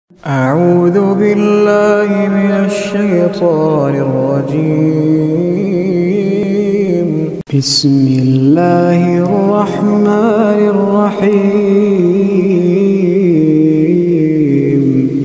أعوذ بالله من الشيطان الرجيم بسم الله الرحمن الرحيم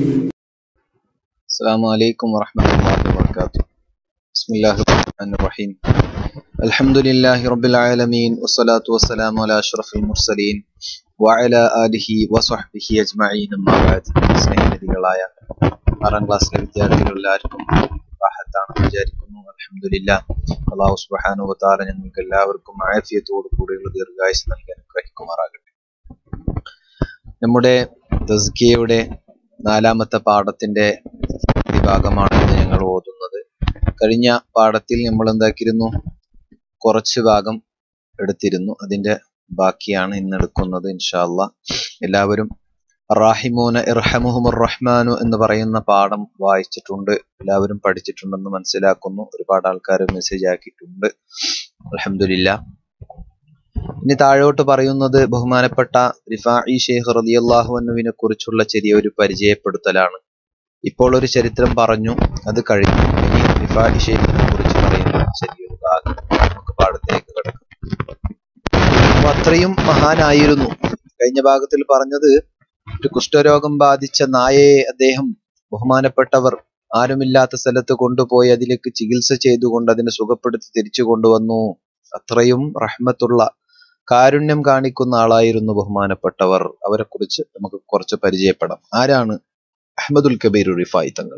السلام عليكم ورحمة الله وبركاته بسم الله الرحمن الرحيم الحمد لله رب العالمين والصلاة والسلام على أشرف المرسلين وعلى آله وصحبه أجمعين أما بعد സ്നേഹിതകളായ ആറാം ക്ലാസ്സിലെ വിദ്യാർത്ഥികളെല്ലാവർക്കും റാഹത്താണ് വിചാരിക്കുന്നു അലഹമില്ല അള്ളാഹു സുബ്ഹാനഹു വതആല ഞങ്ങൾക്ക് എല്ലാവർക്കും ആഫിയത്തോടു കൂടിയുള്ള ദീർഘായുസ് നൽകി അനുഗ്രഹിക്കുമാറാകട്ടെ നമ്മുടെ തസ്കിയയുടെ നാലാമത്തെ പാഠത്തിന്റെ വിഭാഗമാണ് ഇന്ന് ഞങ്ങൾ ഓതുന്നത് കഴിഞ്ഞ പാഠത്തിൽ നമ്മൾ എന്താക്കിയിരുന്നു കുറച്ച് ഭാഗം എടുത്തിരുന്നു അതിന്റെ ബാക്കിയാണ് ഇന്ന് എടുക്കുന്നത് ഇൻഷാല്ല എല്ലാവരും റാഹിമൂന ഇർഹമുഹുമുർ റഹ്മാനു എന്ന് പറയുന്ന പാഠം വായിച്ചിട്ടുണ്ട് എല്ലാവരും പഠിച്ചിട്ടുണ്ടെന്ന് മനസ്സിലാക്കുന്നു ഒരുപാട് ആൾക്കാർ മെസ്സേജ് ആക്കിയിട്ടുണ്ട് അലഹമില്ല ഇനി താഴോട്ട് പറയുന്നത് ബഹുമാനപ്പെട്ട റിഫായി ഷെയ്ഖ് റളിയല്ലാഹു അൻഹുവിനെ കുറിച്ചുള്ള ചെറിയൊരു പരിചയപ്പെടുത്തലാണ് ഇപ്പോൾ ഒരു ചരിത്രം പറഞ്ഞു അത് കഴിഞ്ഞു ഇനി റിഫായി ഷെയ്ഖിനെ കുറിച്ച് പറയുന്ന ചെറിയൊരു ഭാഗം നമുക്ക് പാഠത്തിലേക്ക് കിടക്കാം അപ്പൊ അത്രയും മഹാനായിരുന്നു കഴിഞ്ഞ ഭാഗത്തിൽ പറഞ്ഞത് ഒരു കുഷ്ഠരോഗം ബാധിച്ച നായയെ അദ്ദേഹം ബഹുമാനപ്പെട്ടവർ ആരുമില്ലാത്ത സ്ഥലത്ത് കൊണ്ടുപോയി അതിലേക്ക് ചികിത്സ ചെയ്തുകൊണ്ട് അതിനെ സുഖപ്പെടുത്തി തിരിച്ചു കൊണ്ടുവന്നു അത്രയും റഹ്മത്തുള്ള കാരുണ്യം കാണിക്കുന്ന ആളായിരുന്നു ബഹുമാനപ്പെട്ടവർ അവരെ കുറിച്ച് നമുക്ക് കുറച്ച് പരിചയപ്പെടാം ആരാണ് അഹമ്മദുൽ കബീർ റിഫായി തങ്ങൾ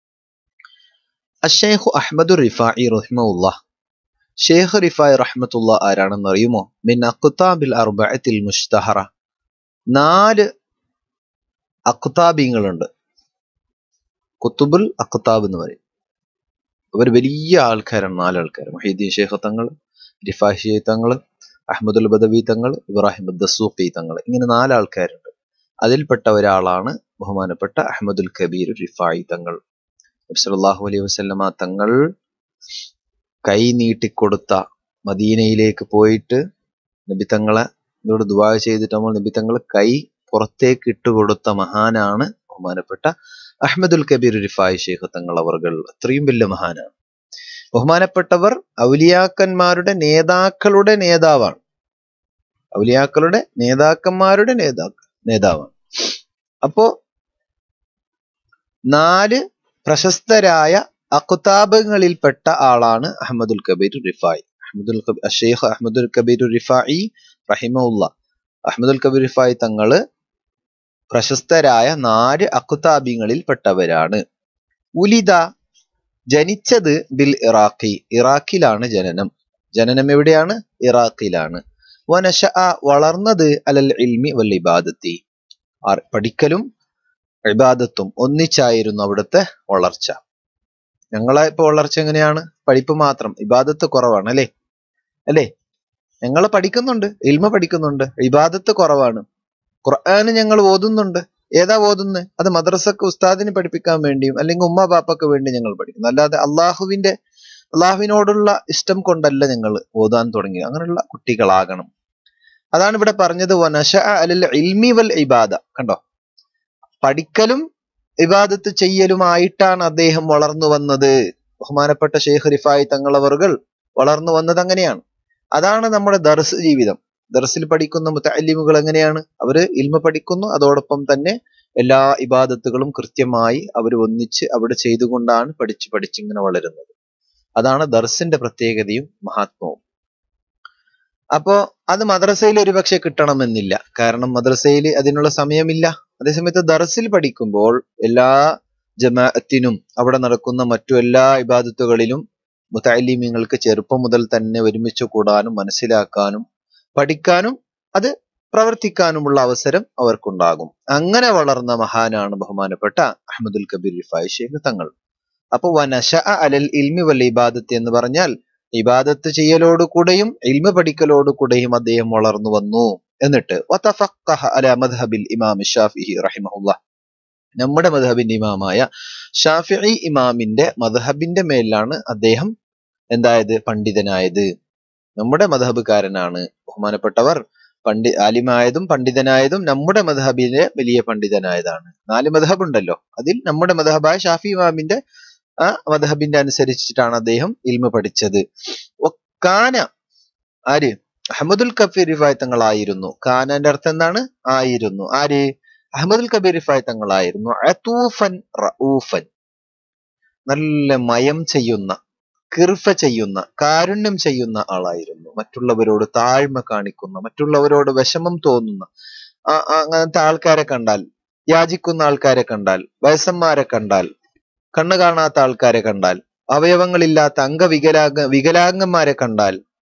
അഷേഖു അഹമ്മദുൽ റിഫായി റഹിമുല്ല ഷേഖ് റിഫായ് റഹ്മത്തുള്ള ആരാണെന്ന് അറിയുമോ മിൻ അഖ്താബിൽ അർബഅത്തിൽ മുഷ്തഹറ നാല് അഖ്താബിങ്ങളുണ്ട് കുത്തുബുൽ അഖ്താബ് എന്ന് പറയും അവർ വലിയ ആൾക്കാരാണ് നാല് ആൾക്കാർ മൊഹീദ്ദീൻ ഷേഖ് തങ്ങൾ റിഫാഹി ഷേഖ് തങ്ങൾ അഹമ്മദുൽ ബദവി തങ്ങൾ ഇബ്രാഹിം ദസൂഖി തങ്ങൾ ഇങ്ങനെ നാല് ആൾക്കാരുണ്ട് അതിൽപ്പെട്ട ഒരാളാണ് ബഹുമാനപ്പെട്ട അഹമ്മദുൽ കബീർ റിഫായി തങ്ങൾ നബ്സല്ലാഹു അലൈഹി വസല്ലമ തങ്ങൾ കൈ നീട്ടിക്കൊടുത്ത മദീനയിലേക്ക് പോയിട്ട് നബി തങ്ങളെ ഇതോട് ദുവാ ചെയ്തിട്ട് നമ്മൾ നബി തങ്ങൾ കൈ പുറത്തേക്ക് ഇട്ടുകൊടുത്ത മഹാനാണ് ബഹുമാനപ്പെട്ട അഹമ്മദുൽ കബീർ റിഫായി ഷെയ്ഖ് തങ്ങൾ അവർകൾ അത്രയും വലിയ മഹാനാണ് ബഹുമാനപ്പെട്ടവർ ഔലിയാക്കന്മാരുടെ നേതാക്കളുടെ നേതാവാണ് ഔലിയാക്കളുടെ നേതാക്കന്മാരുടെ നേതാക്കൾ നേതാവാണ് അപ്പോ നാല് പ്രശസ്തരായ അഖുതാബുകളിൽപ്പെട്ട ആളാണ് അഹമ്മദുൽ കബീർ റിഫായി അഹമ്മദുൽ ഷെയ്ഖ് അഹമ്മദുൽ കബീർ റിഫായി റഹിമുല്ല അഹമ്മദുൽ കബീർ റിഫായി തങ്ങള് പ്രശസ്തരായ നാല് അഖുതാബിങ്ങളിൽ പെട്ടവരാണ് ഉലിത ജനിച്ചത് ബിൽ ഇറാഖി ഇറാഖിലാണ് ജനനം ജനനം എവിടെയാണ് ഇറാഖിലാണ് വനശ വളർന്നത് അലൽ ഇൽമി വൽ ഇബാദത്തി പഠിക്കലും ഇബാദത്തും ഒന്നിച്ചായിരുന്നു അവിടുത്തെ വളർച്ച ഞങ്ങളെ ഇപ്പൊ വളർച്ച എങ്ങനെയാണ് പഠിപ്പ് മാത്രം ഇബാദത്ത് കുറവാണ് അല്ലേ അല്ലേ ഞങ്ങൾ പഠിക്കുന്നുണ്ട് ഇൽമ പഠിക്കുന്നുണ്ട് ഇബാദത്ത് കുറവാണ് ഖുർആന് ഞങ്ങൾ ഓതുന്നുണ്ട് ഏതാ ഓതുന്നത് അത് മദ്രസക്ക് ഉസ്താദിന് പഠിപ്പിക്കാൻ വേണ്ടിയും അല്ലെങ്കിൽ ഉമ്മ ബാപ്പക്ക് വേണ്ടി ഞങ്ങൾ പഠിക്കുന്നു അല്ലാതെ അള്ളാഹുവിന്റെ അള്ളാഹുവിനോടുള്ള ഇഷ്ടം കൊണ്ടല്ല ഞങ്ങൾ ഓതാൻ തുടങ്ങി അങ്ങനെയുള്ള കുട്ടികളാകണം അതാണ് ഇവിടെ പറഞ്ഞത് വനശ അലൽ ഇൽമി വൽ ഇബാദ കണ്ടോ പഠിക്കലും ഇബാദത്ത് ചെയ്യലുമായിട്ടാണ് അദ്ദേഹം വളർന്നു വന്നത് ബഹുമാനപ്പെട്ട ഷെയ്ഖ് റിഫായി തങ്ങളവറുകൾ വളർന്നു വന്നത് അങ്ങനെയാണ് അതാണ് നമ്മുടെ ദർസ് ജീവിതം ദർസിൽ പഠിക്കുന്ന മുത്തല്ലിമുകൾ എങ്ങനെയാണ് അവര് ഇൽമ പഠിക്കുന്നു അതോടൊപ്പം തന്നെ എല്ലാ ഇബാദത്തുകളും കൃത്യമായി അവർ ഒന്നിച്ച് അവിടെ ചെയ്തുകൊണ്ടാണ് പഠിച്ച് പഠിച്ചിങ്ങനെ വളരുന്നത് അതാണ് ദർസിന്റെ പ്രത്യേകതയും മഹാത്മവും അപ്പോ അത് മദ്രസയിൽ ഒരുപക്ഷെ കിട്ടണമെന്നില്ല കാരണം മദ്രസയിൽ അതിനുള്ള സമയമില്ല അതേസമയത്ത് ദർസിൽ പഠിക്കുമ്പോൾ എല്ലാ ജമാഅത്തിനും അവിടെ നടക്കുന്ന മറ്റു എല്ലാ ഇബാദത്തുകളിലും മുത്തലിമീങ്ങൾക്ക് ചെറുപ്പം മുതൽ തന്നെ ഒരുമിച്ച് കൂടാനും മനസ്സിലാക്കാനും പഠിക്കാനും അത് പ്രവർത്തിക്കാനുമുള്ള അവസരം അവർക്കുണ്ടാകും അങ്ങനെ വളർന്ന മഹാനാണ് ബഹുമാനപ്പെട്ട അഹമ്മദുൽ കബീർ റിഫായി ഷേഖ് തങ്ങൾ അപ്പൊ വനശ അലൽ ഇൽമി വൽ ഇബാദത്ത് എന്ന് പറഞ്ഞാൽ ഇബാദത്ത് ചെയ്യലോടുകൂടെയും ഇൽമ പഠിക്കലോടുകൂടെയും അദ്ദേഹം വളർന്നു വന്നു എന്നിട്ട് അല മദ്ഹബിൽ ഇമാം ഷാഫിഹി റഹിമഹുല്ല നമ്മുടെ മദ്ഹബിന്റെ ഇമാമായ ഷാഫിഇ ഇമാമിന്റെ മദ്ഹബിന്റെ മേലാണ് അദ്ദേഹം എന്തായത് പണ്ഡിതനായത് നമ്മുടെ മദ്ഹബുകാരനാണ് ബഹുമാനപ്പെട്ടവർ പണ്ഡി ആലിമായതും പണ്ഡിതനായതും നമ്മുടെ മധഹബിലെ വലിയ പണ്ഡിതനായതാണ് നാല് മധഹബ് ഉണ്ടല്ലോ അതിൽ നമ്മുടെ മധഹബായ ഷാഫി ഇമാമിന്റെ ആ മധഹബിന്റെ അനുസരിച്ചിട്ടാണ് അദ്ദേഹം ഇൽമ പഠിച്ചത് കാന ആര് അഹമ്മദുൽ കബീർ റിഫായ് തങ്ങളായിരുന്നു കാനന്റെ അർത്ഥം എന്താണ് ആയിരുന്നു ആര് അഹമ്മദുൽ കബീർ റിഫായ് തങ്ങളായിരുന്നു അത്തൂഫൻ റഊഫൻ നല്ല മയം ചെയ്യുന്ന കിർഫ ചെയ്യുന്ന കാരുണ്യം ചെയ്യുന്ന ആളായിരുന്നു മറ്റുള്ളവരോട് താഴ്മ കാണിക്കുന്ന മറ്റുള്ളവരോട് വിഷമം തോന്നുന്ന ആ- ആ- അങ്ങനത്തെ ആൾക്കാരെ കണ്ടാൽ യാചിക്കുന്ന ആൾക്കാരെ കണ്ടാൽ വയസ്സന്മാരെ കണ്ടാൽ കണ്ണു കാണാത്ത ആൾക്കാരെ കണ്ടാൽ അവയവങ്ങളില്ലാത്ത അംഗവികലാംഗ വികലാംഗന്മാരെ കണ്ടാൽ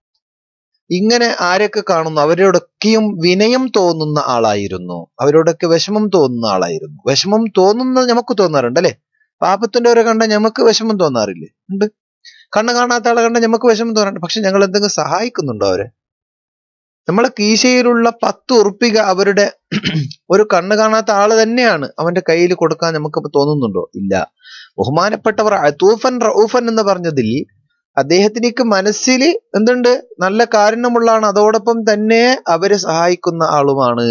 ഇങ്ങനെ ആരൊക്കെ കാണുന്നു അവരോടൊക്കെയും വിനയം തോന്നുന്ന ആളായിരുന്നു അവരോടൊക്കെ വിഷമം തോന്നുന്ന ആളായിരുന്നു വിഷമം തോന്നുന്നത് നമുക്ക് തോന്നാറുണ്ട് അല്ലെ പാപത്തിൻ്റെവരെ കണ്ട നമുക്ക് വിഷമം തോന്നാറില്ലേ ഉണ്ട് കണ്ണ് കാണാത്ത ആളെ കണ്ട നമുക്ക് വിഷമം തോന്നാറുണ്ട് പക്ഷെ ഞങ്ങൾ എന്തെങ്കിലും സഹായിക്കുന്നുണ്ടോ അവരെ നമ്മളെ കീശയിലുള്ള പത്ത് ഉറുപ്പിക അവരുടെ ഒരു കണ്ണ് കാണാത്ത ആള് തന്നെയാണ് അവന്റെ കയ്യിൽ കൊടുക്കാൻ നമുക്ക് തോന്നുന്നുണ്ടോ ഇല്ല ബഹുമാനപ്പെട്ടവർ അത്തൂഫൻ റഊഫൻ എന്ന് പറഞ്ഞതിൽ അദ്ദേഹത്തിനേക്ക് മനസ്സിൽ എന്തുണ്ട് നല്ല കാരുണ്യമുള്ളതാണ് അതോടൊപ്പം തന്നെ അവരെ സഹായിക്കുന്ന ആളുമാണ്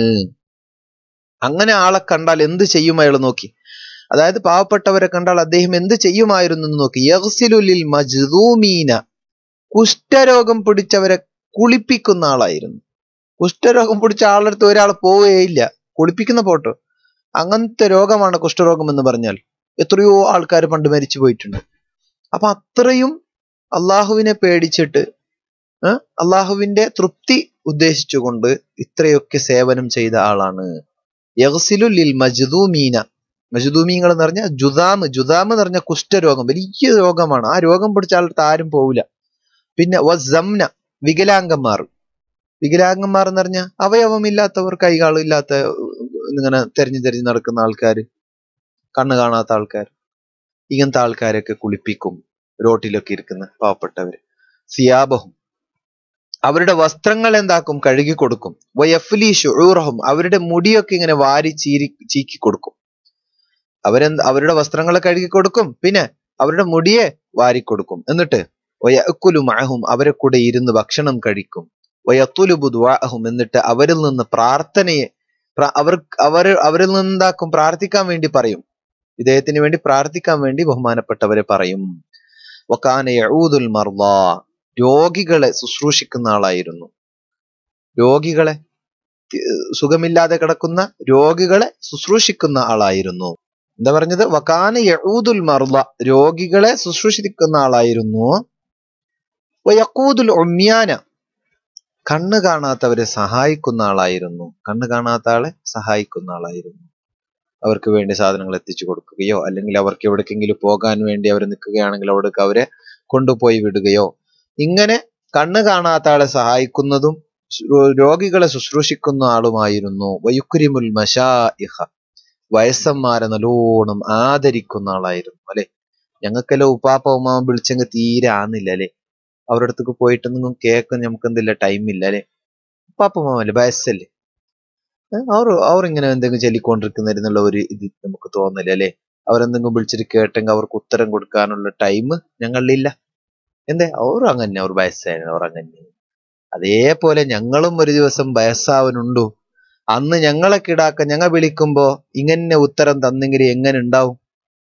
അങ്ങനെ ആളെ കണ്ടാൽ എന്ത് ചെയ്യും അയാൾ നോക്കി അതായത് പാവപ്പെട്ടവരെ കണ്ടാൽ അദ്ദേഹം എന്ത് ചെയ്യുമായിരുന്നു എന്ന് നോക്കി യഗ്സിലുലിൽ മജ്ദൂമീന കുഷ്ഠരോഗം പിടിച്ചവരെ കുളിപ്പിക്കുന്ന ആളായിരുന്നു കുഷ്ഠരോഗം പിടിച്ച ആളടുത്ത് ഒരാൾ പോവുകയില്ല കുളിപ്പിക്കുന്ന പോട്ടോ അങ്ങനത്തെ രോഗമാണ് കുഷ്ഠരോഗം എന്ന് പറഞ്ഞാൽ എത്രയോ ആൾക്കാർ പണ്ട് മരിച്ചു പോയിട്ടുണ്ട് അപ്പൊ അത്രയും അള്ളാഹുവിനെ പേടിച്ചിട്ട് ഏ, അള്ളാഹുവിന്റെ തൃപ്തി ഉദ്ദേശിച്ചുകൊണ്ട് ഇത്രയൊക്കെ സേവനം ചെയ്ത ആളാണ് യഗ്സിലു ലിൽ മജ്ദൂമീന മജ്ദൂമീങ്ങൾ എന്ന് പറഞ്ഞാൽ ജുദാമ് ജുദാമ് എന്ന് പറഞ്ഞ കുഷ്ഠരോഗം വലിയ രോഗമാണ് ആ രോഗം പിടിച്ച ആളടുത്ത് ആരും പോവില്ല പിന്നെ വസംന വികലാംഗന്മാർ വികലാംഗന്മാർ എന്ന് പറഞ്ഞാൽ അവയവമില്ലാത്തവർ കൈകാളില്ലാത്ത ഇങ്ങനെ തെരഞ്ഞു തെരഞ്ഞു നടക്കുന്ന ആൾക്കാർ കണ്ണ് കാണാത്ത ആൾക്കാർ ഇങ്ങനത്തെ ആൾക്കാരൊക്കെ കുളിപ്പിക്കും റോട്ടിലൊക്കെ ഇരിക്കുന്ന പാവപ്പെട്ടവര് സിയാബഹും അവരുടെ വസ്ത്രങ്ങൾ എന്താക്കും കഴുകി കൊടുക്കും വയഫ്ലി ഷുറഹും അവരുടെ മുടിയൊക്കെ ഇങ്ങനെ വാരി ചീരി ചീക്കി കൊടുക്കും അവരെന്ത് അവരുടെ വസ്ത്രങ്ങളെ കഴുകി കൊടുക്കും പിന്നെ അവരുടെ മുടിയെ വാരി കൊടുക്കും എന്നിട്ട് വയക്കുലു മഅഹും അവരെ കൂടെ ഇരുന്ന് ഭക്ഷണം കഴിക്കും വയത്തുലുബു ദുആഹും എന്നിട്ട് അവരിൽ നിന്ന് പ്രാർത്ഥനയെ പ്ര- അവർ അവർ അവരിൽ നിന്ന് എന്താക്കും പ്രാർത്ഥിക്കാൻ വേണ്ടി പറയും ഇദ്ദേഹത്തിന് വേണ്ടി പ്രാർത്ഥിക്കാൻ വേണ്ടി ബഹുമാനപ്പെട്ടവരെ പറയും വക്കാന യഊദുൽ മർദ രോഗികളെ ശുശ്രൂഷിക്കുന്ന ആളായിരുന്നു രോഗികളെ തി- സുഖമില്ലാതെ കിടക്കുന്ന രോഗികളെ ശുശ്രൂഷിക്കുന്ന ആളായിരുന്നു എന്താ പറഞ്ഞത് വക്കാന യഊദുൽ മർദ രോഗികളെ ശുശ്രൂഷിക്കുന്ന ആളായിരുന്നു വയക്കൂദുൽ ഉമ്യാന കണ്ണ് കാണാത്തവരെ സഹായിക്കുന്ന ആളായിരുന്നു കണ്ണ് കാണാത്ത ആളെ സഹായിക്കുന്ന ആളായിരുന്നു അവർക്ക് വേണ്ടി സാധനങ്ങൾ എത്തിച്ചു കൊടുക്കുകയോ അല്ലെങ്കിൽ അവർക്ക് എവിടേക്കെങ്കിലും പോകാൻ വേണ്ടി അവർ നിൽക്കുകയാണെങ്കിൽ അവിടേക്ക് അവരെ കൊണ്ടുപോയി വിടുകയോ ഇങ്ങനെ കണ്ണ് കാണാത്ത ആളെ സഹായിക്കുന്നതും ശു- രോഗികളെ ശുശ്രൂഷിക്കുന്ന ആളുമായിരുന്നു വയുക്കുരിമുൽ മഷാഇഹ വയസ്സന്മാരെ നല്ലോണം ആദരിക്കുന്ന ആളായിരുന്നു അല്ലെ ഞങ്ങൾക്കെല്ലാം ഉപ്പാപ്പ ഉമ്മാമ വിളിച്ചെങ്കിൽ തീരെ ആന്നില്ല അല്ലെ അവരുടെ അടുത്തേക്ക് പോയിട്ടൊന്നും കേൾക്കാൻ നമുക്ക് എന്തില്ല ടൈം ഇല്ല അല്ലെ ഉപ്പാപ്പ ഉമ്മാമല്ലേ വയസ്സല്ലേ ഏ, അവർ അവർ ഇങ്ങനെ എന്തെങ്കിലും ചൊല്ലിക്കൊണ്ടിരിക്കുന്നതിനുള്ള ഒരു ഇത് നമുക്ക് തോന്നില്ല അല്ലെ അവരെന്തെങ്കിലും വിളിച്ചിട്ട് കേട്ടെങ്കിൽ അവർക്ക് ഉത്തരം കൊടുക്കാനുള്ള ടൈം ഞങ്ങളിലില്ല എന്തേ അവർ അങ്ങനെ അവർ വയസ്സായിരുന്നു അവർ അങ്ങനെ അതേപോലെ ഞങ്ങളും ഒരു ദിവസം വയസ്സാവനുണ്ടു അന്ന് ഞങ്ങളെ കിടാക്ക ഞങ്ങൾ വിളിക്കുമ്പോ ഇങ്ങനെ ഉത്തരം തന്നെങ്കിൽ എങ്ങനെ ഉണ്ടാവും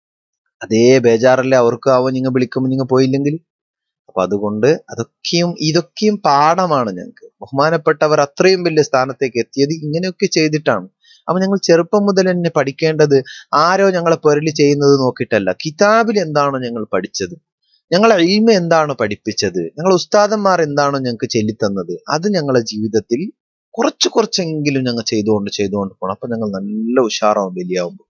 അതേ ബേജാറല്ലേ അവർക്ക് ആവും നിങ്ങൾ വിളിക്കുമ്പോൾ നിങ്ങൾ പോയില്ലെങ്കിൽ അപ്പൊ അതുകൊണ്ട് അതൊക്കെയും ഇതൊക്കെയും പാഠമാണ് ഞങ്ങൾക്ക് ബഹുമാനപ്പെട്ടവർ അത്രയും വലിയ സ്ഥാനത്തേക്ക് എത്തിയത് ഇങ്ങനെയൊക്കെ ചെയ്തിട്ടാണ് അപ്പൊ ഞങ്ങൾ ചെറുപ്പം മുതൽ തന്നെ പഠിക്കേണ്ടത് ആരോ ഞങ്ങളെ പൊരളി ചെയ്യുന്നത് നോക്കിയിട്ടല്ല കിതാബിൽ എന്താണോ ഞങ്ങൾ പഠിച്ചത് ഞങ്ങളെ ഇൽമ എന്താണ് പഠിപ്പിച്ചത് ഞങ്ങൾ ഉസ്താദന്മാർ എന്താണോ ഞങ്ങൾക്ക് ചൊല്ലിത്തന്നത് അത് ഞങ്ങളെ ജീവിതത്തിൽ കുറച്ച് കുറച്ചെങ്കിലും ഞങ്ങൾ ചെയ്തുകൊണ്ട് ചെയ്തുകൊണ്ട് പോകണം അപ്പൊ ഞങ്ങൾ നല്ല ഉഷാറാവും വലിയാവുമ്പോ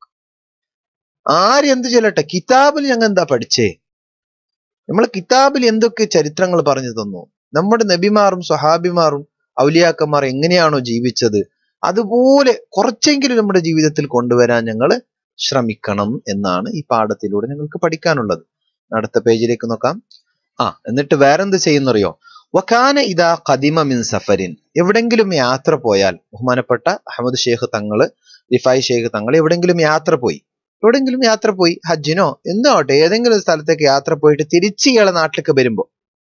ആര് എന്ത് ചെല്ലട്ടെ കിതാബിൽ ഞങ്ങൾ എന്താ പഠിച്ചേ നമ്മൾ കിതാബിൽ എന്തൊക്കെ ചരിത്രങ്ങൾ പറഞ്ഞു തന്നു നമ്മുടെ നബിമാറും സ്വഹാബിമാറും ഔലിയാക്കന്മാർ എങ്ങനെയാണോ ജീവിച്ചത് അതുപോലെ കുറച്ചെങ്കിലും നമ്മുടെ ജീവിതത്തിൽ കൊണ്ടുവരാൻ ഞങ്ങൾ ശ്രമിക്കണം എന്നാണ് ഈ പാഠത്തിലൂടെ ഞങ്ങൾക്ക് പഠിക്കാനുള്ളത് അടുത്ത പേജിലേക്ക് നോക്കാം ആ എന്നിട്ട് വേറെന്ത് ചെയ്യുന്നറിയോ വക്കാന ഇതാ ഖദിമ മിൻ സഫരിൻ എവിടെങ്കിലും യാത്ര പോയാൽ ബഹുമാനപ്പെട്ട അഹമ്മദ് ഷേഖ് തങ്ങള് റിഫായ് ഷേഖ് തങ്ങൾ എവിടെങ്കിലും യാത്ര പോയി എവിടെങ്കിലും യാത്ര പോയി ഹജ്ജിനോ എന്തോ ആവട്ടെ ഏതെങ്കിലും ഒരു സ്ഥലത്തേക്ക് യാത്ര പോയിട്ട് തിരിച്ച് ഇയാളെ നാട്ടിലേക്ക് വരുമ്പോ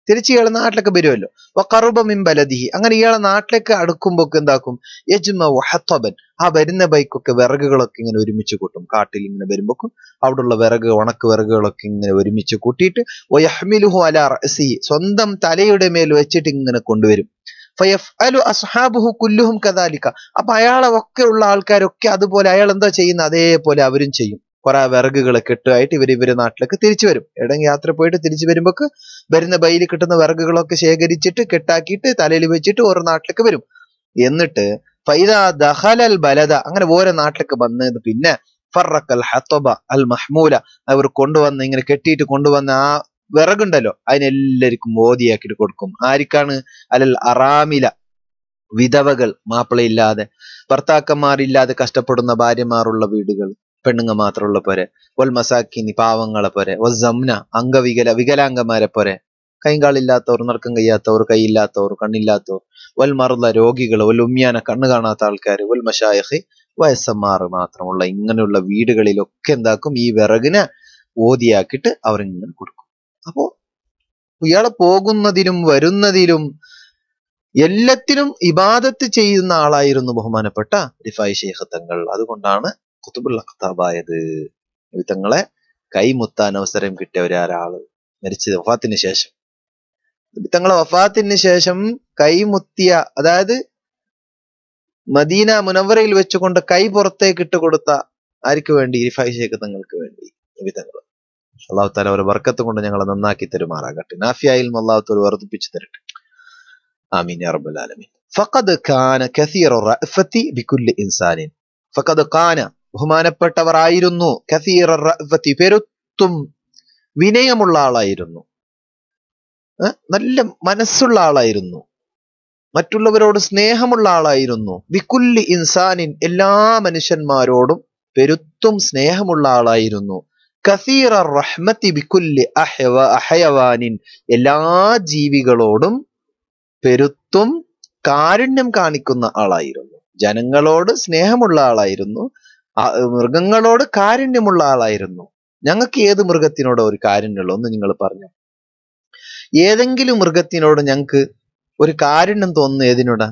തിരിച്ച് ഇയാളെ നാട്ടിലേക്ക് വരുമല്ലോ വക്കറുബ മിൻ ബലദിഹി അങ്ങനെ ഇയാളെ നാട്ടിലേക്ക് അടുക്കുമ്പോൾ എന്താക്കും യജ്മ ഹത്തബൻ ആ വരുന്ന ബൈക്കൊക്കെ വിറകുകളൊക്കെ ഇങ്ങനെ ഒരുമിച്ച് കൂട്ടും കാട്ടിൽ ഇങ്ങനെ വരുമ്പോക്കും അവിടെയുള്ള വിറക് ഉണക്ക് വിറകുകളൊക്കെ ഇങ്ങനെ ഒരുമിച്ച് കൂട്ടിയിട്ട് വയഹ്മിലുഹു അല റഅസി സ്വന്തം തലയുടെ മേൽ വെച്ചിട്ട് ഇങ്ങനെ കൊണ്ടുവരും ഫയഫ്അലു അസ്ഹാബുഹു കുല്ലുഹും കദാലിക അപ്പൊ അയാളെ ഒക്കെ ഉള്ള ആൾക്കാരൊക്കെ അതുപോലെ അയാൾ എന്താ ചെയ്യുന്നത് അതേപോലെ അവരും ചെയ്യും കുറെ വിറകുകളെ കെട്ടുമായിട്ട് ഇവർ ഇവരെ നാട്ടിലേക്ക് തിരിച്ചു വരും എവിടെയെങ്കിലും യാത്ര പോയിട്ട് തിരിച്ചു വരുമ്പോക്ക് വരുന്ന ബൈയിൽ കിട്ടുന്ന വിറകുകളൊക്കെ ശേഖരിച്ചിട്ട് കെട്ടാക്കിയിട്ട് തലയിൽ വെച്ചിട്ട് ഓരോ നാട്ടിലേക്ക് വരും എന്നിട്ട് ഫൈദ ദഹലൽ ബലദ അങ്ങനെ ഓരോ നാട്ടിലേക്ക് വന്നത് പിന്നെ ഫറക്കൽ ഹത്തബ അൽ മഹ്മൂല അവർ കൊണ്ടുവന്ന് ഇങ്ങനെ കെട്ടിയിട്ട് കൊണ്ടുവന്ന ആ വിറകുണ്ടല്ലോ അതിനെല്ലാവർക്കും മോദിയാക്കിയിട്ട് കൊടുക്കും ആർക്കാണ് അലൽ അറാമില വിധവകൾ മാപ്പിളയില്ലാതെ ഭർത്താക്കന്മാരില്ലാതെ കഷ്ടപ്പെടുന്ന ഭാര്യമാരുള്ള വീടുകൾ പെണ്ണുങ്ങ മാത്രമുള്ള പോരെ വൽ മസാക്കിനി പാവങ്ങളെ പോരെ വൽ ജംന അംഗവികല വികലാംഗന്മാരെ പോരെ കൈകാലില്ലാത്തവർ നർക്കം കഴിയാത്തവർ കൈയില്ലാത്തവർ കണ്ണില്ലാത്തവർ വൽ മറുള്ള രോഗികൾ വൽ ഉമ്യാന കണ്ണു കാണാത്ത ആൾക്കാർ വൽ മഷായഹി വയസ്സന്മാർ മാത്രമുള്ള ഇങ്ങനെയുള്ള വീടുകളിലൊക്കെ എന്താക്കും ഈ വിറകിനെ ഓതിയാക്കിയിട്ട് അവരിങ്ങനെ കൊടുക്കും അപ്പോ ഇയാളെ പോകുന്നതിലും വരുന്നതിലും എല്ലാത്തിലും ഇബാദത്ത് ചെയ്യുന്ന ആളായിരുന്നു ബഹുമാനപ്പെട്ട റിഫായ് ഷേഖ് തങ്ങൾ അതുകൊണ്ടാണ് കുത്തുബുൽ അഖ്താബായത് തങ്ങളെ കൈമുത്താൻ അവസരം കിട്ടിയ ഒരാള് മരിച്ചത് വഫാത്തിന് ശേഷം തങ്ങളെ വഫാത്തിന് ശേഷം കൈമുത്തിയ അതായത് മദീന മുനവറയിൽ വെച്ചുകൊണ്ട് കൈ പുറത്തേക്ക് ഇട്ട് കൊടുത്ത ആർക്ക് വേണ്ടി ഇരിഫായ് ഷേഖ് തങ്ങൾക്ക് വേണ്ടി നബി തങ്ങൾ അള്ളാഹു താല ഒരു വർക്കത്ത് കൊണ്ട് ഞങ്ങളെ നന്നാക്കി തരുമാറാകട്ടെ നാഫിയായിൽ അള്ളാഹു താല വർദ്ധിപ്പിച്ചു തരട്ടെ ആമീൻ യാ റബ്ബൽ ആലമീൻ ഫഖദ് കാന കസീറ റഅഫത്തി ബികുല്ലി ഇൻസാനിൻ ഫഖദ് കാന ബഹുമാനപ്പെട്ടവർ ആയിരുന്നു കസീറ റഅഫത്തി പെരുത്തും വിനയമുള്ള ആളായിരുന്നു ഏ? നല്ല മനസ്സുള്ള ആളായിരുന്നു മറ്റുള്ളവരോട് സ്നേഹമുള്ള ആളായിരുന്നു വിക്കുല്ലി ഇൻസാനിൻ എല്ലാ മനുഷ്യന്മാരോടും പെരുത്തും സ്നേഹമുള്ള ആളായിരുന്നു കസീറ റഹ്മത്തി ബിക്കുല്ലി അഹ്വ അഹയവാനിൻ എല്ലാ ജീവികളോടും പെരുത്തും കാരുണ്യം കാണിക്കുന്ന ആളായിരുന്നു ജനങ്ങളോട് സ്നേഹമുള്ള ആളായിരുന്നു ആ, മൃഗങ്ങളോട് കാരുണ്യമുള്ള ആളായിരുന്നു ഞങ്ങൾക്ക് ഏത് മൃഗത്തിനോട് ഒരു കാരുണ്യമുള്ളൂ ഒന്ന് നിങ്ങൾ പറഞ്ഞു ഏതെങ്കിലും മൃഗത്തിനോട് ഞങ്ങൾക്ക് ഒരു കാരുണ്യം തോന്നുന്ന ഏതിനോടാ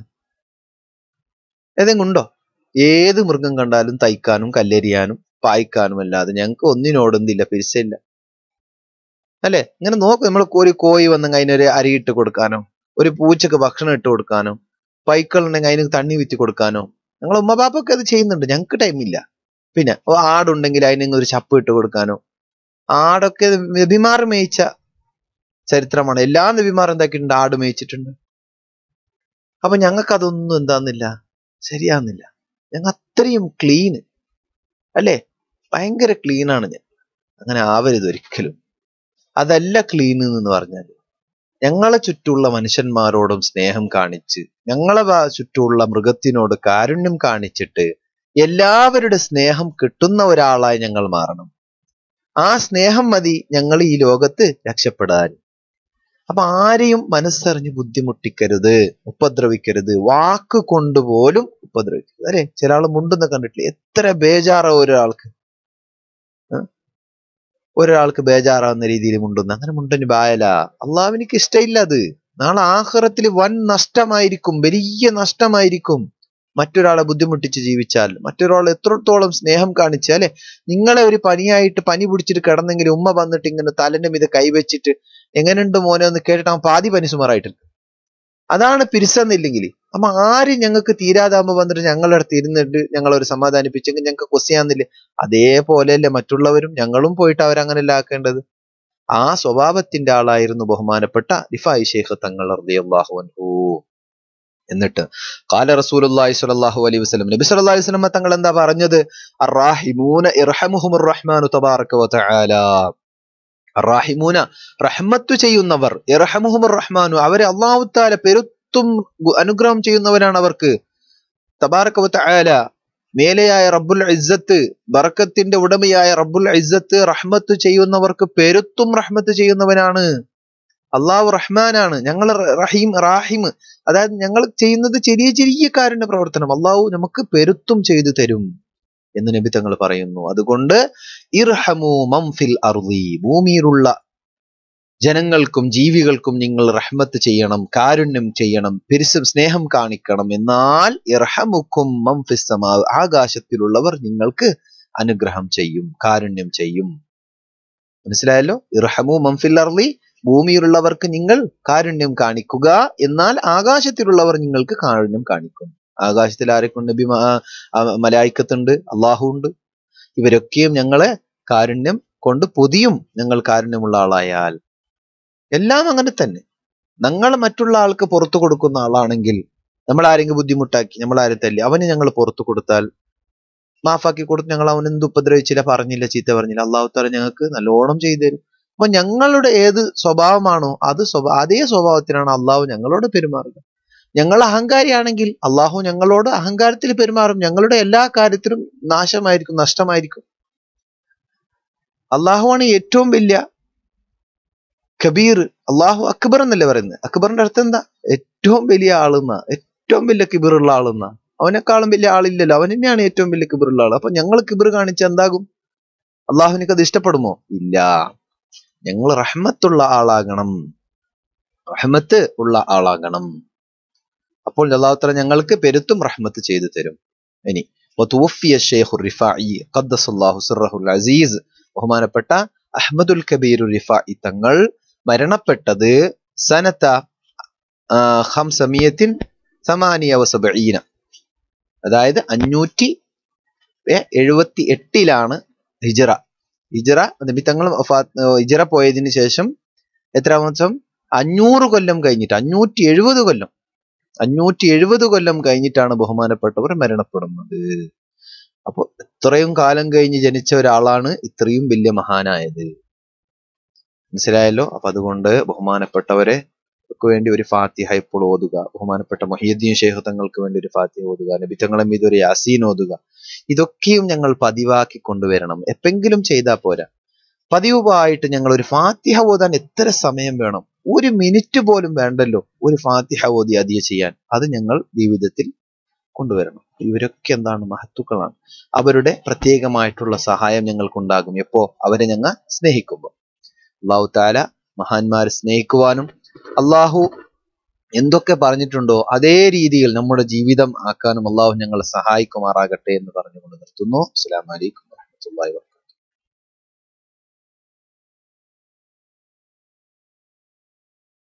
ഏതെങ്കിലും ഉണ്ടോ ഏത് മൃഗം കണ്ടാലും തയ്ക്കാനും കല്ലെരിയാനും പായിക്കാനും അല്ലാതെ ഞങ്ങൾക്ക് ഒന്നിനോടും എന്തില്ല പിരിച്ചില്ല അല്ലെ ഇങ്ങനെ നോക്ക് നമ്മൾ ഒരു കോഴി വന്നെങ്കിൽ അതിനൊരു അരിയിട്ട് കൊടുക്കാനോ ഒരു പൂച്ചക്ക് ഭക്ഷണം ഇട്ട് കൊടുക്കാനോ പൈക്കളുണ്ടെങ്കിൽ അതിന് തണ്ണി വിറ്റ് കൊടുക്കാനോ ഞങ്ങൾ ഉമ്മ ബാപ്പൊക്കെ അത് ചെയ്യുന്നുണ്ട് ഞങ്ങൾക്ക് ടൈമില്ല പിന്നെ ഓ ആടുണ്ടെങ്കിൽ അതിന് ഒരു ചപ്പ് ഇട്ട് കൊടുക്കാനോ ആടൊക്കെ നബിമാർ മേയിച്ച ചരിത്രമാണ് എല്ലാ നബിമാർ എന്താക്കിയിട്ടുണ്ട് ആട് മേയിച്ചിട്ടുണ്ട് അപ്പൊ ഞങ്ങൾക്ക് അതൊന്നും എന്താന്നില്ല ശരിയാവുന്നില്ല ഞങ്ങൾ അത്രയും ക്ലീൻ അല്ലേ ഭയങ്കര ക്ലീൻ ആണ് ഞാൻ അങ്ങനെ ആവരുത് ഒരിക്കലും അതല്ല ക്ലീൻ എന്ന് പറഞ്ഞാൽ ഞങ്ങളെ ചുറ്റുമുള്ള മനുഷ്യന്മാരോടും സ്നേഹം കാണിച്ച് ഞങ്ങളെ വാ- ചുറ്റുമുള്ള മൃഗത്തിനോട് കാരുണ്യം കാണിച്ചിട്ട് എല്ലാവരുടെ സ്നേഹം കിട്ടുന്ന ഒരാളായി ഞങ്ങൾ മാറണം ആ സ്നേഹം മതി ഞങ്ങൾ ഈ ലോകത്ത് രക്ഷപ്പെടാൻ അപ്പൊ ആരെയും മനസ്സറിഞ്ഞ് ബുദ്ധിമുട്ടിക്കരുത് ഉപദ്രവിക്കരുത് വാക്ക് കൊണ്ടുപോലും ഉപദ്രവിക്കരുത് അല്ലെ ചില ആള് മുണ്ടെന്ന് കണ്ടിട്ടില്ലേ എത്ര ബേജാറ ഒരാൾക്ക് ഏ? ഒരാൾക്ക് ബേജാറാവുന്ന രീതിയിൽ മുണ്ടുന്ന അങ്ങനെ മുണ്ടന് ബായല അള്ളാവിനിക്ക് ഇഷ്ടമില്ല അത് നാളെ ആഹ്റത്തിൽ വൻ നഷ്ടമായിരിക്കും വലിയ നഷ്ടമായിരിക്കും മറ്റൊരാളെ ബുദ്ധിമുട്ടിച്ച് ജീവിച്ചാൽ മറ്റൊരാൾ എത്രത്തോളം സ്നേഹം കാണിച്ചാലേ നിങ്ങളെ ഒരു പനിയായിട്ട് പനി പിടിച്ചിട്ട് കിടന്നെങ്കിൽ ഉമ്മ വന്നിട്ട് ഇങ്ങനെ തലന്റെ മീത് കൈവച്ചിട്ട് എങ്ങനെയുണ്ട് മോനെ എന്ന് കേട്ടിട്ട് അവൻ പാതി പനി സുമാറായിട്ടുണ്ട് അതാണ് പിരിസെന്നില്ലെങ്കിൽ അപ്പൊ ആരും ഞങ്ങൾക്ക് തീരാതാകുമ്പോ വന്നിട്ട് ഞങ്ങളുടെ അടുത്ത് ഇരുന്നിട്ട് ഞങ്ങളൊരു സമാധാനിപ്പിച്ചെങ്കിൽ ഞങ്ങൾക്ക് കൊസിയാന്നില്ലേ അതേപോലെയല്ലേ മറ്റുള്ളവരും ഞങ്ങളും പോയിട്ട് അവരങ്ങനെയല്ല ആക്കേണ്ടത് ആ സ്വഭാവത്തിന്റെ ആളായിരുന്നു ബഹുമാനപ്പെട്ട റിഫായി ഷെയ്ഖ് തങ്ങൾ റളിയല്ലാഹു അൻഹു എന്നിട്ട് കാല റസൂലുള്ളാഹി സ്വല്ലല്ലാഹു അലൈഹി വസല്ലം നബി സല്ലല്ലാഹു അലൈഹി വസല്ലം തങ്ങൾ എന്താ പറഞ്ഞത് അർറാഹിമൂന ഇർഹമുഹുർ റഹ്മാനു തബാറക വ തആല അർറാഹിമൂന റഹ്മത്ത് ചെയ്യുന്നവർ ഇർഹമുഹുർ റഹ്മാനു അവരെ അല്ലാഹു തആല പെരുത്തും ഗു- അനുഗ്രഹം ചെയ്യുന്നവരാണ് അവർക്ക് തബാറക വ തആല മേലെയായ റബ്ബുൽ ഇസ്സത്ത് ബറക്കത്തിന്റെ ഉടമയായ റബ്ബുൽ ഇസ്സത്ത് റഹ്മത്ത് ചെയ്യുന്നവർക്ക് പെരുത്തും റഹ്മത്ത് ചെയ്യുന്നവനാണ് അള്ളാഹു റഹ്മാനാണ് ഞങ്ങൾ റഹീം റാഹിം അതായത് ഞങ്ങൾ ചെയ്യുന്നത് ചെറിയ ചെറിയ കാരുണ്യ പ്രവർത്തനം അള്ളാഹു നമുക്ക് പെരുത്തും ചെയ്തു തരും എന്ന് നബി തങ്ങൾ പറയുന്നു അതുകൊണ്ട് ഇർഹമു മംഫിൽ അർളി ഭൂമിയിലുള്ള ജനങ്ങൾക്കും ജീവികൾക്കും നിങ്ങൾ റഹ്മത്ത് ചെയ്യണം കാരുണ്യം ചെയ്യണം പെരുസം സ്നേഹം കാണിക്കണം എന്നാൽ ഇർഹമുക്കും മംഫിസ്സമാ ആകാശത്തിലുള്ളവർ നിങ്ങൾക്ക് അനുഗ്രഹം ചെയ്യും കാരുണ്യം ചെയ്യും മനസ്സിലായല്ലോ ഇർഹമു മംഫിൽ അർലി ഭൂമിയിലുള്ളവർക്ക് നിങ്ങൾ കാരുണ്യം കാണിക്കുക എന്നാൽ ആകാശത്തിലുള്ളവർ നിങ്ങൾക്ക് കാരുണ്യം കാണിക്കും ആകാശത്തിൽ ആരൊക്കെയുണ്ട് നബി മലായിക്കത്തുണ്ട് അള്ളാഹു ഉണ്ട് ഇവരൊക്കെയും ഞങ്ങളെ കാരുണ്യം കൊണ്ട് പൊതിയും ഞങ്ങൾ കാരുണ്യമുള്ള ആളായാൽ എല്ലാം അങ്ങനെ തന്നെ ഞങ്ങൾ മറ്റുള്ള ആൾക്ക് പുറത്തു കൊടുക്കുന്ന ആളാണെങ്കിൽ നമ്മൾ ആരെങ്കിലും ബുദ്ധിമുട്ടാക്കി നമ്മൾ ആരും തല്ലി അവന് ഞങ്ങൾ പുറത്തു കൊടുത്താൽ മാഫാക്കി കൊടുത്ത് ഞങ്ങൾ അവൻ എന്ത് ഉപദ്രവിച്ചില്ല പറഞ്ഞില്ല ചീത്ത പറഞ്ഞില്ല അള്ളാഹു താല ഞങ്ങൾക്ക് നല്ലോണം ചെയ്തു തരും അപ്പൊ ഞങ്ങളുടെ ഏത് സ്വഭാവമാണോ അത് സ്വഭാവ അതേ സ്വഭാവത്തിനാണ് അള്ളാഹു ഞങ്ങളോട് പെരുമാറുക ഞങ്ങൾ അഹങ്കാരിയാണെങ്കിൽ അള്ളാഹു ഞങ്ങളോട് അഹങ്കാരത്തിൽ പെരുമാറും ഞങ്ങളുടെ എല്ലാ കാര്യത്തിലും നാശമായിരിക്കും നഷ്ടമായിരിക്കും അള്ളാഹുവാണ് ഏറ്റവും വലിയ കബീർ അള്ളാഹു അക്ബർ എന്നല്ലേ പറയുന്നത് അക്ബറിന്റെ അർത്ഥം എന്താ ഏറ്റവും വലിയ ആളെന്ന ഏറ്റവും വലിയ കിബിറുള്ള ആളെന്ന അവനെക്കാളും വലിയ ആളില്ലല്ലോ അവൻ തന്നെയാണ് ഏറ്റവും വലിയ കിബിറുള്ള ആൾ അപ്പൊ ഞങ്ങൾ കിബിർ കാണിച്ച എന്താകും അള്ളാഹുവിനക്ക് അത് ഇഷ്ടപ്പെടുമോ ഇല്ല ഞങ്ങൾ റഹ്മത്തുള്ള ആളാകണം റഹ്മത്ത് ഉള്ള ആളാകണം അപ്പോൾ അള്ളാഹു തല ഞങ്ങൾക്ക് പെരുത്തും റഹ്മത്ത് ചെയ്തു തരും ഇനി അസീസ് ബഹുമാനപ്പെട്ട അഹമ്മദുൽ കബീർ റിഫായി തങ്ങൾ മരണപ്പെട്ടത് സനത്ത ഹംസമിയത്തിൻ സമാനിയ വസബീന അതായത് അഞ്ഞൂറ്റി എഴുപത്തി എട്ടിലാണ് ഹിജറ ഹിജറ നബി തങ്ങൾ ഹിജറ പോയതിനു ശേഷം എത്ര മാസം അഞ്ഞൂറ് കൊല്ലം കഴിഞ്ഞിട്ട് അഞ്ഞൂറ്റി എഴുപത് കൊല്ലം അഞ്ഞൂറ്റി എഴുപത് കൊല്ലം കഴിഞ്ഞിട്ടാണ് ബഹുമാനപ്പെട്ടവർ മരണപ്പെടുന്നത് അപ്പൊ ഇത്രയും കാലം കഴിഞ്ഞ് ജനിച്ച ഒരാളാണ് ഇത്രയും വലിയ മഹാനായത് മനസ്സിലായല്ലോ അപ്പൊ അതുകൊണ്ട് ബഹുമാനപ്പെട്ടവരെ വേണ്ടി ഒരു ഫാത്തിഹ ഇപ്പോൾ ഓതുക ബഹുമാനപ്പെട്ട മൊഹിയുദ്ദീൻ ഷേഖ് തങ്ങൾക്ക് വേണ്ടി ഒരു ഫാത്തിഹ ഓതുക നബിത്തങ്ങളും ഇതൊരു യാസീൻ ഓതുക ഇതൊക്കെയും ഞങ്ങൾ പതിവാക്കി കൊണ്ടുവരണം എപ്പെങ്കിലും ചെയ്താൽ പോരാ പതിവായിട്ട് ഞങ്ങൾ ഒരു ഫാത്തിഹ ഓതാൻ എത്ര സമയം വേണം ഒരു മിനിറ്റ് പോലും വേണ്ടല്ലോ ഒരു ഫാത്തിഹ ഓതി അധിക ചെയ്യാൻ അത് ഞങ്ങൾ ജീവിതത്തിൽ കൊണ്ടുവരണം ഇവരൊക്കെ എന്താണ് മഹത്തുക്കളാണ് അവരുടെ പ്രത്യേകമായിട്ടുള്ള സഹായം ഞങ്ങൾക്കുണ്ടാകും എപ്പോ അവരെ ഞങ്ങൾ സ്നേഹിക്കുമ്പോൾ അള്ളാഹു താല മഹാന്മാരെ സ്നേഹിക്കുവാനും അള്ളാഹു എന്തൊക്കെ പറഞ്ഞിട്ടുണ്ടോ അതേ രീതിയിൽ നമ്മുടെ ജീവിതം ആക്കാനും അള്ളാഹു ഞങ്ങളെ സഹായിക്കുമാറാകട്ടെ എന്ന് പറഞ്ഞുകൊണ്ട് നിർത്തുന്നു അസ്സാം വലൈക്കും വാഹമത്തല്ലാ